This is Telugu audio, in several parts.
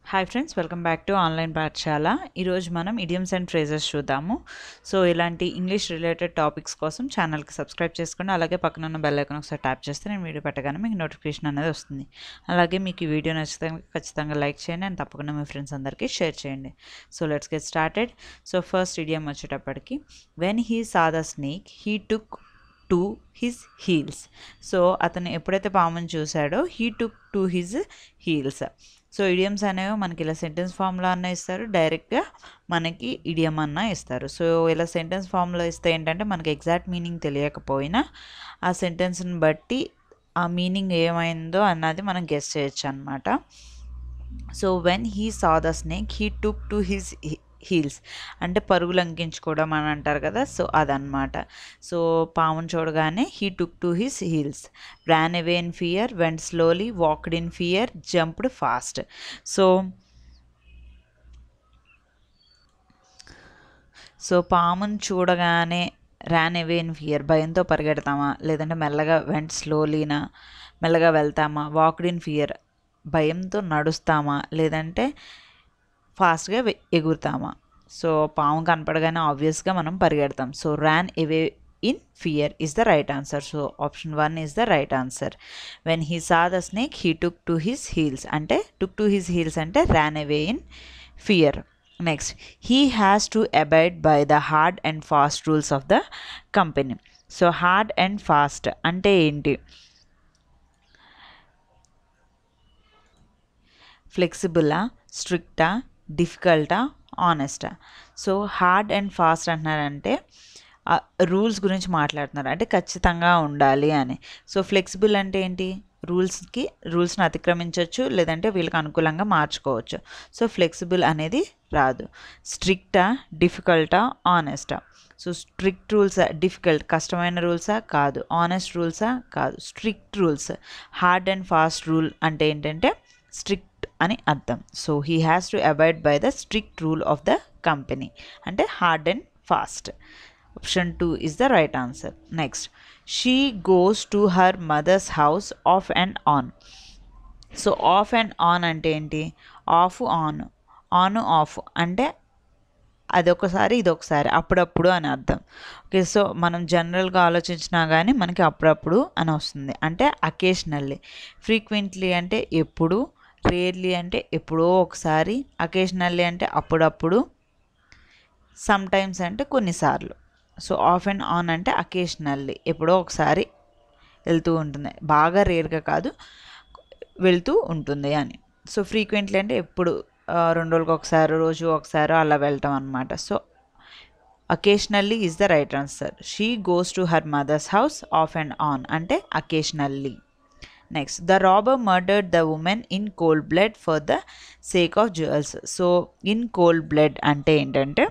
hi friends welcome back to online Pathashala ఈరోజు మనం ఇడియమ్స్ అండ్ ఫ్రేజెస్ చూద్దాము సో ఇలాంటి ఇంగ్లీష్ రిలేటెడ్ టాపిక్స్ కోసం ఛానల్కి సబ్స్క్రైబ్ చేసుకోండి అలాగే పక్కన ఉన్న బెల్ ఐకాన్ ఒకసారి ట్యాప్ చేస్తే నేను వీడియో పెట్టగానే మీకు నోటిఫికేషన్ అనేది వస్తుంది అలాగే మీకు ఈ వీడియో నచ్చితే ఖచ్చితంగా లైక్ చేయండి అండ్ తప్పకుండా మీ ఫ్రెండ్స్ అందరికీ షేర్ చేయండి so let's get started so first idiom వచ్చేటప్పటికి when he saw the snake he took to his heels so అతను ఎప్పుడైతే పాముని చూశాడో he took to his heels so idioms అనేవి మనకి ఇలా సెంటెన్స్ ఫామ్లో అన్న ఇస్తారు డైరెక్ట్గా మనకి ఇడియం అన్న ఇస్తారు సో ఇలా సెంటెన్స్ ఫామ్లో ఇస్తే ఏంటంటే మనకి ఎగ్జాక్ట్ మీనింగ్ తెలియకపోయినా ఆ సెంటెన్స్ని బట్టి ఆ మీనింగ్ ఏమైందో అన్నది మనం గెస్ చేయొచ్చు అనమాట so when he saw the snake he took to his heels అంటే పరుగులు అంకించుకోవడం అని అంటారు కదా సో అదనమాట సో పామును చూడగానే he took to his heels ran away in fear went slowly walked in fear jumped fast so so పామును చూడగానే ర్యాన్ అవే ఇన్ ఫియర్ భయంతో పరిగెడతామా లేదంటే మెల్లగా వెంట్ స్లోలీనా మెల్లగా వెళ్తామా వాక్డ్ ఇన్ ఫియర్ భయంతో నడుస్తామా లేదంటే ఫాస్ట్గా ఎగురుతామా సో పాము కనపడగానే ఆబ్వియస్గా మనం పరిగెడతాం so ran away in fear is the right answer so option one is the right answer when he saw the snake he took to his heels అంటే టుక్ టు హిస్ హీల్స్ అంటే ran away in fear next he has to abide by the hard and fast rules of the company so hard and fast అంటే ఏంటి ఫ్లెక్సిబులా స్ట్రిక్టా డిఫికల్టా ఆనెస్టా సో హార్డ్ అండ్ ఫాస్ట్ అంటున్నారంటే రూల్స్ గురించి మాట్లాడుతున్నారు అంటే ఖచ్చితంగా ఉండాలి అని సో ఫ్లెక్సిబుల్ అంటే ఏంటి రూల్స్కి రూల్స్ని అతిక్రమించవచ్చు లేదంటే వీళ్ళకి అనుకూలంగా మార్చుకోవచ్చు సో ఫ్లెక్సిబుల్ అనేది రాదు స్ట్రిక్టా డిఫికల్టా ఆనెస్టా సో స్ట్రిక్ట్ రూల్సా డిఫికల్ట్ కష్టమైన రూల్సా కాదు ఆనెస్ట్ రూల్సా కాదు strict rules hard and fast rule అంటే ఏంటంటే స్ట్రిక్ట్ అని అర్థం so he has to avoid by the strict rule of the company అంటే hard and fast option two is the right answer next she goes to her mother's house off and on so off and on అంటే ఏంటి ఆఫ్ ఆన్ ఆన్ ఆఫ్ అంటే అదొకసారి ఇదొకసారి అప్పుడప్పుడు అని అర్థం ఓకే సో మనం జనరల్గా ఆలోచించినా కానీ మనకి అప్పుడప్పుడు అని వస్తుంది అంటే అకేషనల్లీ ఫ్రీక్వెంట్లీ అంటే ఎప్పుడు రేర్లీ అంటే ఎప్పుడో ఒకసారి అకేషనల్లీ అంటే అప్పుడప్పుడు సమ్ టైమ్స్ అంటే కొన్నిసార్లు సో ఆఫ్ అండ్ ఆన్ అంటే అకేషనల్లీ ఎప్పుడో ఒకసారి వెళ్తూ ఉంటుంది బాగా రేర్గా కాదు వెళ్తూ ఉంటుంది అని సో ఫ్రీక్వెంట్లీ అంటే ఎప్పుడు రెండు రోజులకు ఒకసారి రోజు ఒకసారి అలా వెళ్తాం అనమాట so occasionally is the right answer she goes to her mother's house off and on అంటే occasionally next the robber murdered the woman in cold blood for the sake of jewels so in cold blood అంటే ఏంటంటే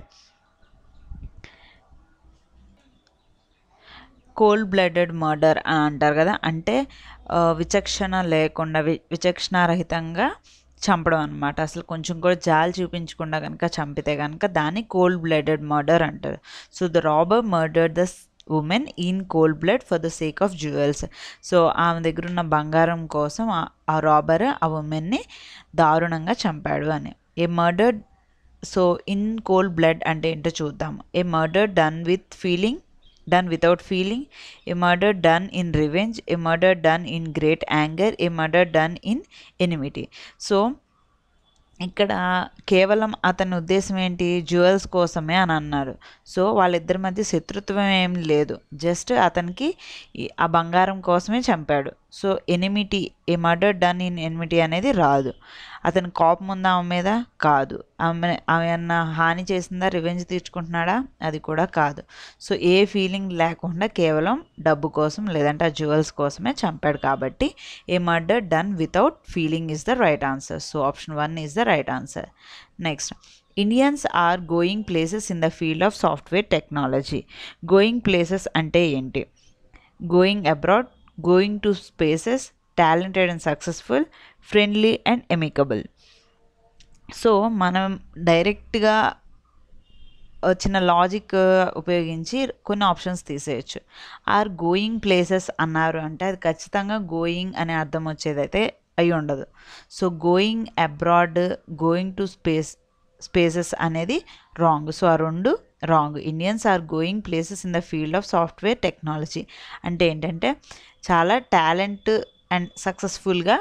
కోల్డ్ బ్లడెడ్ మర్డర్ అని అంటారు కదా అంటే విచక్షణ లేకుండా విచక్షణారహితంగా చంపడం అనమాట అసలు కొంచెం కూడా జాలి చూపించకుండా కనుక చంపితే కనుక దాన్ని కోల్డ్ బ్లడెడ్ మర్డర్ అంటారు so the robber murder the woman in cold blood for the sake of jewels so ఆమె దగ్గర ఉన్న బంగారం కోసం ఆ రాబర్ ఆ ఉమెన్ని దారుణంగా చంపాడు అని a murder so in cold blood అంటే ఏంటో చూద్దాం a murder done with feeling done without feeling a murder done in revenge a murder done in great anger a murder done in enmity so ఇక్కడ కేవలం అతని ఉద్దేశం ఏంటి జ్యువెల్స్ కోసమే అని అన్నారు సో వాళ్ళిద్దరి మధ్య శత్రుత్వం ఏం లేదు జస్ట్ అతనికి ఆ బంగారం కోసమే చంపాడు so enmity a murder done in enmity అనేది రాదు అతని కోపం ఉందా ఆమె మీద కాదు ఆమె ఆమె అన్న హాని చేసిందా రివెంజ్ తీర్చుకుంటున్నాడా అది కూడా కాదు సో ఏ ఫీలింగ్ లేకుండా కేవలం డబ్బు కోసం లేదంటే ఆ జ్యువెల్స్ కోసమే చంపాడు కాబట్టి a murder done without feeling is the right answer so option one is the right answer next Indians are going places in the field of software technology going places అంటే ఏంటి going abroad going to spaces talented and successful friendly and amicable so మనం డైరెక్ట్గా వచ్చిన లాజిక్ ఉపయోగించి కొన్ని ఆప్షన్స్ తీసేయచ్చు ఆర్ గోయింగ్ ప్లేసెస్ అన్నారు అంటే అది ఖచ్చితంగా గోయింగ్ అనే అర్థం వచ్చేదైతే అయి ఉండదు so going abroad going to space spaces అనేది రాంగ్ సో ఆ రెండు wrong Indians are going places in the field of software technology అంటే ఏంటంటే చాలా టాలెంట్ అండ్ సక్సెస్ఫుల్గా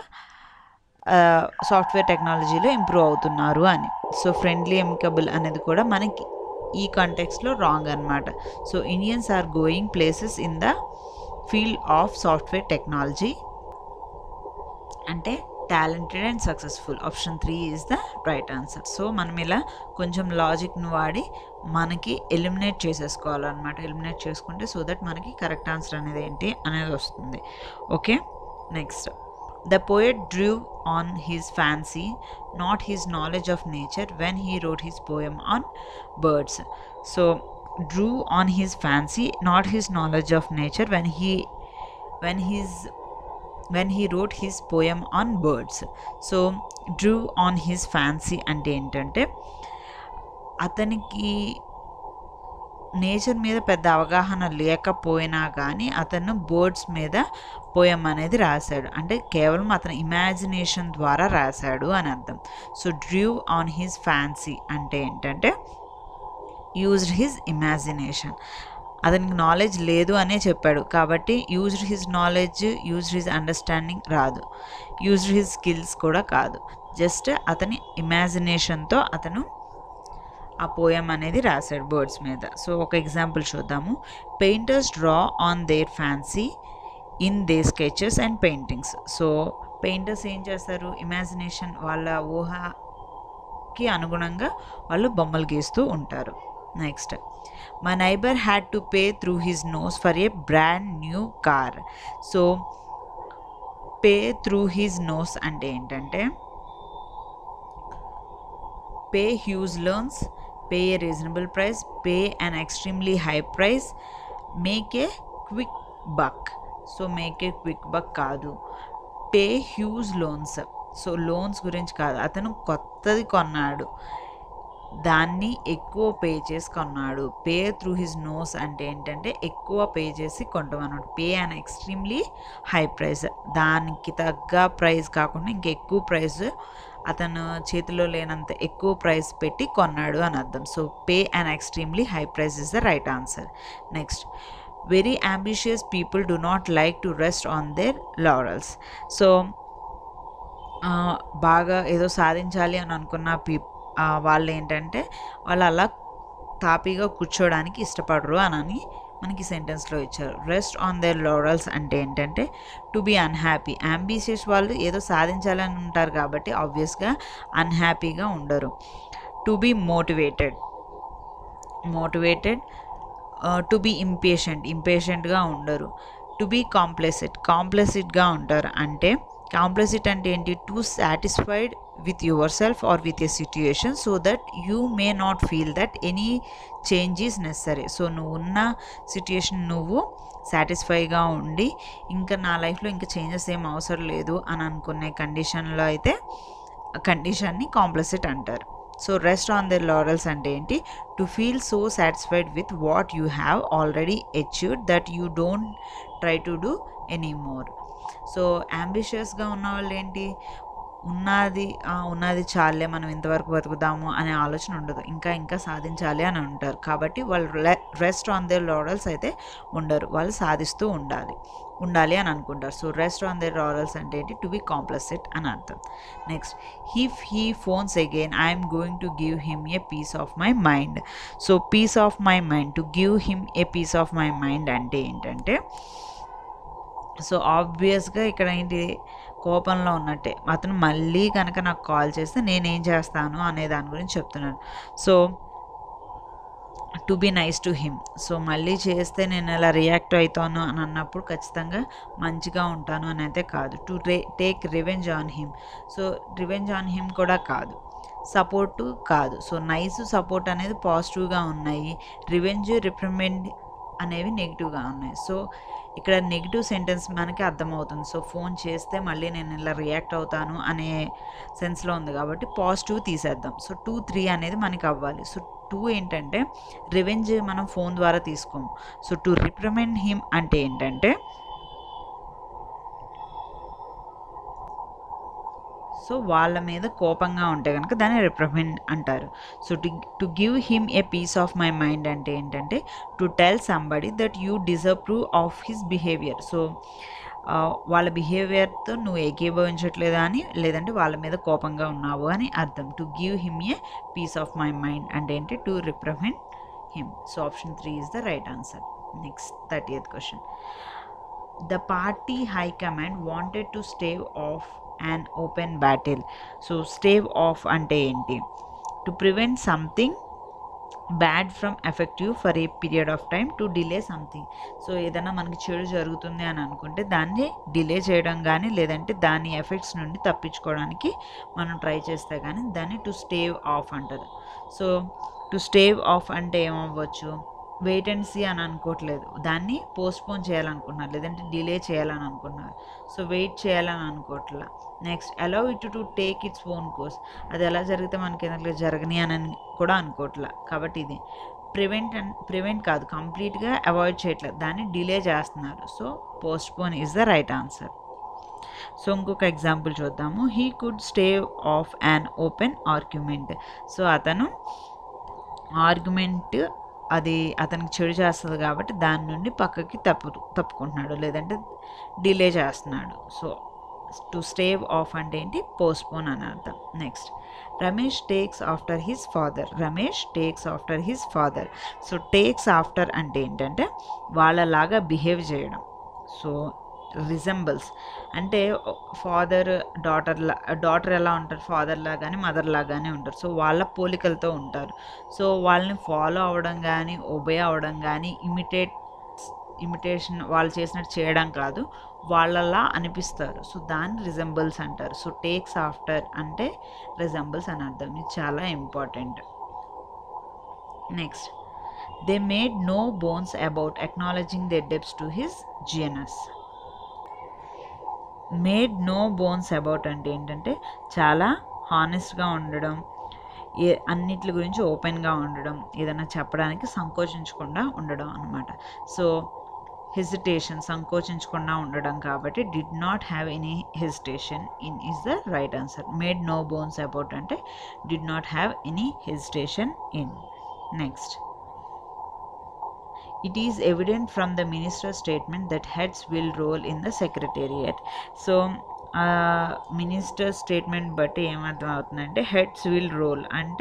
సాఫ్ట్వేర్ టెక్నాలజీలో ఇంప్రూవ్ అవుతున్నారు అని సో ఫ్రెండ్లీ ఎమికబుల్ అనేది కూడా మనకి ఈ కాంటెక్స్లో రాంగ్ అనమాట so Indians are going places in the field of software technology అంటే talented and successful option three is the right answer so మనం ఇలా కొంచెం లాజిక్ను వాడి మనకి ఎలిమినేట్ చేసేసుకోవాలన్నమాట ఎలిమినేట్ చేసుకుంటే సో దట్ మనకి కరెక్ట్ ఆన్సర్ అనేది ఏంటి అనేది వస్తుంది okay next the poet drew on his fancy not his knowledge of nature when he wrote his poem on birds so drew on his fancy not his knowledge of nature when he when he's when he wrote his poem on birds so drew on his fancy అంటే ఏంటంటే అతనికి నేచర్ మీద పెద్ద అవగాహన లేకపోయినా కానీ అతను బర్డ్స్ మీద పోయం అనేది రాశాడు అంటే కేవలం అతని ఇమాజినేషన్ ద్వారా రాశాడు అని అర్థం so drew on his fancy అంటే ఏంటంటే యూజ్డ్ హిజ్ ఇమాజినేషన్ అతనికి నాలెడ్జ్ లేదు అనే చెప్పాడు కాబట్టి used his knowledge used his understanding రాదు యూజ్డ్ హిజ్ స్కిల్స్ కూడా కాదు జస్ట్ అతని ఇమాజినేషన్తో అతను ఆ పోయం అనేది రాశాడు బర్డ్స్ మీద సో ఒక ఎగ్జాంపుల్ చూద్దాము painters draw on their fancy in their sketches and paintings so painters ఏం చేస్తారు ఇమాజినేషన్ వాళ్ళ ఊహకి అనుగుణంగా వాళ్ళు బొమ్మలు గీస్తూ ఉంటారు next my neighbour had to pay through his nose for a brand new car so pay through his nose అంటే ఏంటంటే pay huge loans pay a reasonable price pay an extremely high price make a quick buck so make a quick buck కాదు pay huge loans so loans గురించి కాదు అతను కొత్తది కొన్నాడు దాన్ని ఎక్కువ పే చేసి కొన్నాడు పే త్రూ హిజ్ నోస్ అంటే ఏంటంటే ఎక్కువ పే చేసి కొంటాం అన్నమాట pay and extremely high price దానికి తగ్గ ప్రైస్ కాకుండా ఇంకెక్కువ ప్రైస్ అతను చేతిలో లేనంత ఎక్కువ ప్రైస్ పెట్టి కొన్నాడు అని అర్థం so pay and extremely high price is the right answer next very ambitious people do not like to rest on their laurels so బాగా ఏదో సాధించాలి అని అనుకున్న పీ వాళ్ళు ఏంటంటే వాళ్ళు అలా తాపీగా కూర్చోవడానికి ఇష్టపడరు అని మనకి సెంటెన్స్లో ఇచ్చారు రెస్ట్ ఆన్ దేర్ లారల్స్ అంటే ఏంటంటే టు బీ అన్హ్యాపీ అంబిషియస్ వాళ్ళు ఏదో సాధించాలని ఉంటారు కాబట్టి ఆబ్వియస్గా అన్హ్యాపీగా ఉండరు to be motivated motivated to be impatient ఇంపేషెంట్గా ఉండరు టు బీ కాంప్లెసిట్ కాంప్లెసిట్గా ఉంటారు అంటే కాంప్లెసిట్ అంటే ఏంటి to satisfied with yourself or with a situation so that you may not feel that any change is necessary so నువ్వు ఉన్న సిట్యుయేషన్ నువ్వు సాటిస్ఫైగా ఉండి ఇంకా నా లైఫ్లో ఇంకా చేంజెస్ ఏం అవసరం లేదు అని అనుకునే కండిషన్లో అయితే కండిషన్ని కాంప్లెసిట్ అంటారు so rest on the laurels అంటే ఏంటి to feel so satisfied with what you have already achieved that you don't try to do any more so అంబిషియస్గా ఉన్న వాళ్ళు ఏంటి ఉన్నది ఉన్నది చాలే మనం ఇంతవరకు బతుకుదాము అనే ఆలోచన ఉండదు ఇంకా ఇంకా సాధించాలి అని ఉంటారు కాబట్టి వాళ్ళు రెస్ట్ ఆన్ దేర్ లారల్స్ అయితే ఉండరు వాళ్ళు సాధిస్తూ ఉండాలి ఉండాలి అని అనుకుంటారు so rest on their laurels అంటే ఏంటి టు బి కాంప్లసిట్ అని అర్థం next if he phones again I'm going to give him a piece of my mind so piece of my mind to give him a piece of my mind అంటే ఏంటంటే సో ఆబ్వియస్గా ఇక్కడ ఏంటి కోపంలో ఉన్నట్టే అతను మళ్ళీ కనుక నాకు కాల్ చేస్తే నేనేం చేస్తాను అనే దాని గురించి చెప్తున్నాను so to be nice to him so మళ్ళీ చేస్తే నేను ఎలా రియాక్ట్ అవుతాను అని అన్నప్పుడు ఖచ్చితంగా మంచిగా ఉంటాను అని అయితే కాదు to take revenge on him so revenge on him కూడా కాదు సపోర్టు కాదు సో నైస్ సపోర్ట్ అనేది పాజిటివ్గా ఉన్నాయి రివెంజ్ రిప్రమెండ్ అనేవి నెగిటివ్గా ఉన్నాయి సో ఇక్కడ నెగిటివ్ సెంటెన్స్ మనకి అర్థమవుతుంది సో ఫోన్ చేస్తే మళ్ళీ నేను ఇలా రియాక్ట్ అవుతాను అనే సెన్స్లో ఉంది కాబట్టి పాజిటివ్ తీసేద్దాం సో టూ త్రీ అనేది మనకి అవ్వాలి సో టూ ఏంటంటే రివెంజ్ మనం ఫోన్ ద్వారా తీసుకోము సో టు రిప్రమెండ్ హిమ్ అంటే ఏంటంటే సో వాళ్ళ మీద కోపంగా ఉంటే కనుక దాన్ని రిప్రమెంట్ అంటారు so to to give him a piece of my mind అంటే ఏంటంటే to tell somebody that you disapprove of his behaviour so వాళ్ళ బిహేవియర్తో నువ్వు ఏకీభవించట్లేదా అని లేదంటే వాళ్ళ మీద కోపంగా ఉన్నావు అని అర్థం to give him a piece of my mind అంటే ఏంటి to reprimand him so option three is the right answer next thirty eighth question the party high command wanted to stave off an open battle so stave off అంటే ఏంటి to prevent something bad from effective for a period of time to delay something so ఏదైనా మనకి చెడు జరుగుతుంది అని అనుకుంటే దాన్ని డిలే చేయడం కానీ లేదంటే దాని ఎఫెక్ట్స్ నుండి తప్పించుకోవడానికి మనం ట్రై చేస్తే కానీ దాన్ని టు స్టేవ్ ఆఫ్ అంటారు సో టు స్టేవ్ ఆఫ్ అంటే ఏమవ్వచ్చు వెయిట్ అండ్ సీ అని అనుకోవట్లేదు దాన్ని పోస్ట్పోన్ చేయాలనుకున్నారు లేదంటే డిలే చేయాలని అనుకున్నారు సో వెయిట్ చేయాలని అనుకోవట్లా next allow it to take its own course అది ఎలా జరిగితే మనకి ఎందుకు జరగని అని కూడా అనుకోవట్లా కాబట్టి ఇది ప్రివెంట్ అండ్ ప్రివెంట్ కాదు కంప్లీట్గా అవాయిడ్ చేయట్లేదు దాన్ని డిలే చేస్తున్నారు so postpone is the right answer so ఇంకొక ఎగ్జాంపుల్ చూద్దాము he could stave off an open argument so అతను ఆర్గ్యుమెంట్ అది అతనికి చెడు చేస్తుంది కాబట్టి దాని నుండి పక్కకి తప్పు తప్పుకుంటున్నాడు లేదంటే డిలే చేస్తున్నాడు సో టు స్టేవ్ ఆఫ్ అంటే ఏంటి పోస్ట్పోన్ అని అర్థం next Ramesh takes after his father Ramesh takes after his father so takes after అంటే ఏంటంటే వాళ్ళలాగా బిహేవ్ చేయడం సో రిజెంబల్స్ అంటే ఫాదర్ డాటర్ లా డాటర్ ఎలా ఉంటారు ఫాదర్ లాగానే మదర్ లాగానే ఉంటారు సో వాళ్ళ పోలికలతో ఉంటారు సో వాళ్ళని ఫాలో అవ్వడం కానీ ఒబే అవ్వడం కానీ ఇమిటేట్ ఇమిటేషన్ వాళ్ళు చేసినట్టు చేయడం కాదు వాళ్ళలా అనిపిస్తారు సో దాన్ని రిజెంబల్స్ అంటారు సో టేక్స్ ఆఫ్టర్ అంటే రిజెంబల్స్ అని అర్థం ఇది చాలా important next they made no bones about acknowledging their debts to his genius made no bones about అంటే ఏంటంటే చాలా హానెస్ట్గా ఉండడం ఏ అన్నిటి గురించి ఓపెన్గా ఉండడం ఏదైనా చెప్పడానికి సంకోచించకుండా ఉండడం అనమాట సో హెజిటేషన్ సంకోచించకుండా ఉండడం కాబట్టి did not have any hesitation in is the right answer made no bones about అంటే did not have any hesitation in next it is evident from the minister statement that heads will roll in the secretariat so minister statement బట్టి ఏమర్థం అవుతుందంటే హెడ్స్ విల్ రోల్ అంటే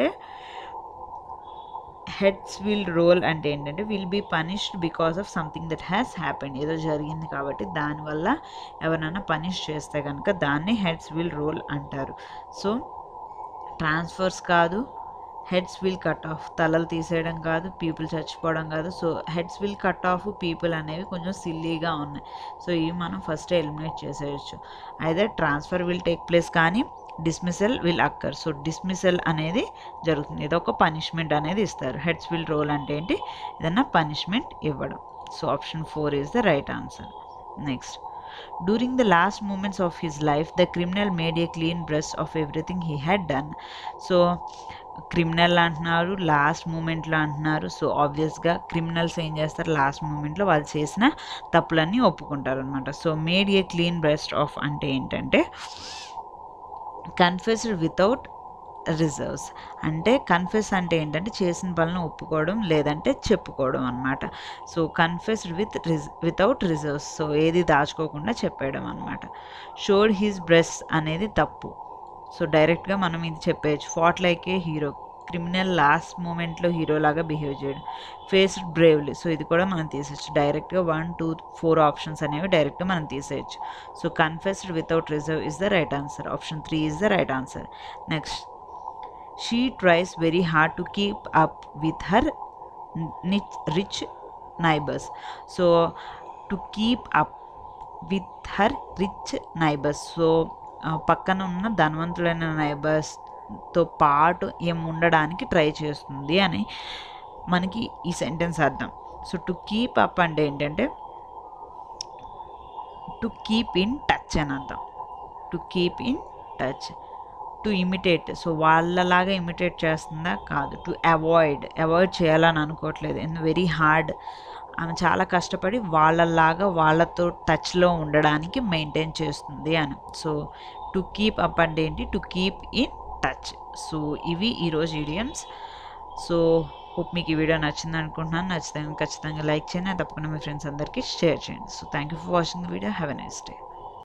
హెడ్స్ విల్ రోల్ అంటే ఏంటంటే will be punished because of something that has happened ఏదో జరిగింది కాబట్టి దానివల్ల ఎవరైనా పనిష్ చేస్తే కనుక దాన్ని హెడ్స్ విల్ రోల్ అంటారు సో ట్రాన్స్ఫర్స్ కాదు హెడ్స్ విల్ కట్ ఆఫ్ తలలు తీసేయడం కాదు పీపుల్ చచ్చిపోవడం కాదు so heads will cut off people అనేవి కొంచెం సిల్లీగా ఉన్నాయి సో ఇవి మనం ఫస్ట్ ఎలిమినేట్ చేసేయచ్చు అయితే ట్రాన్స్ఫర్ విల్ టేక్ ప్లేస్ కానీ dismissal will occur so dismissal అనేది జరుగుతుంది ఏదో ఒక పనిష్మెంట్ అనేది ఇస్తారు హెడ్స్ విల్ రోల్ అంటే ఏంటి ఏదన్నా పనిష్మెంట్ ఇవ్వడం so option four is the right answer next during the last moments of his life the criminal made a clean breast of everything he had done so criminal అంటున్నారు లాస్ట్ మూమెంట్లో అంటున్నారు సో ఆబ్వియస్గా క్రిమినల్స్ ఏం చేస్తారు లాస్ట్ మూమెంట్లో వాళ్ళు చేసిన తప్పులన్నీ ఒప్పుకుంటారు అనమాట so made a clean breast of అంటే ఏంటంటే కన్ఫెస్డ్ వితౌట్ రిజర్వ్స్ అంటే కన్ఫెస్ అంటే ఏంటంటే చేసిన పనులను ఒప్పుకోవడం లేదంటే చెప్పుకోవడం అనమాట సో కన్ఫెస్డ్ విత్ రిజ్ వితౌట్ రిజర్వ్స్ సో ఏది దాచుకోకుండా చెప్పేయడం అనమాట షోడ్ హీస్ బ్రెస్ అనేది తప్పు సో డైరెక్ట్గా మనం ఇది చెప్పేయచ్చు fought like a hero criminal last మూమెంట్లో హీరో లాగా బిహేవ్ చేయడం ఫేస్డ్ బ్రేవ్లీ సో ఇది కూడా మనం తీసేయచ్చు డైరెక్ట్గా వన్ టూ ఫోర్ ఆప్షన్స్ అనేవి డైరెక్ట్గా మనం తీసేయచ్చు so confessed without reserve is the right answer option three is the right answer next she tries very hard to keep up with her నిచ్ rich neighbours so to keep up with her rich neighbours so పక్కన ఉన్న ధనవంతులైన నైబర్స్తో పాటు ఏం ఉండడానికి ట్రై చేస్తుంది అని మనకి ఈ సెంటెన్స్ అర్థం సో టు కీప్ అప్ అంటే ఏంటంటే టు కీప్ ఇన్ టచ్ అని అర్థం to keep in touch to imitate so వాళ్ళలాగా ఇమిటేట్ చేస్తుందా కాదు టు అవాయిడ్ అవాయిడ్ చేయాలని అనుకోవట్లేదు అండ్ వెరీ హార్డ్ ఆమె చాలా కష్టపడి వాళ్ళలాగా వాళ్ళతో టచ్లో ఉండడానికి మెయింటైన్ చేస్తుంది అని సో టు కీప్ అప్ అంటే ఏంటి to keep in touch so ఇవి ఈరోజు ఈడియమ్స్ సో హోప్ మీకు ఈ వీడియో నచ్చింది అనుకుంటున్నాను నచ్చితే ఖచ్చితంగా లైక్ చేయండి తప్పకుండా మీ ఫ్రెండ్స్ అందరికీ షేర్ చేయండి so thank you for watching the video have a nice day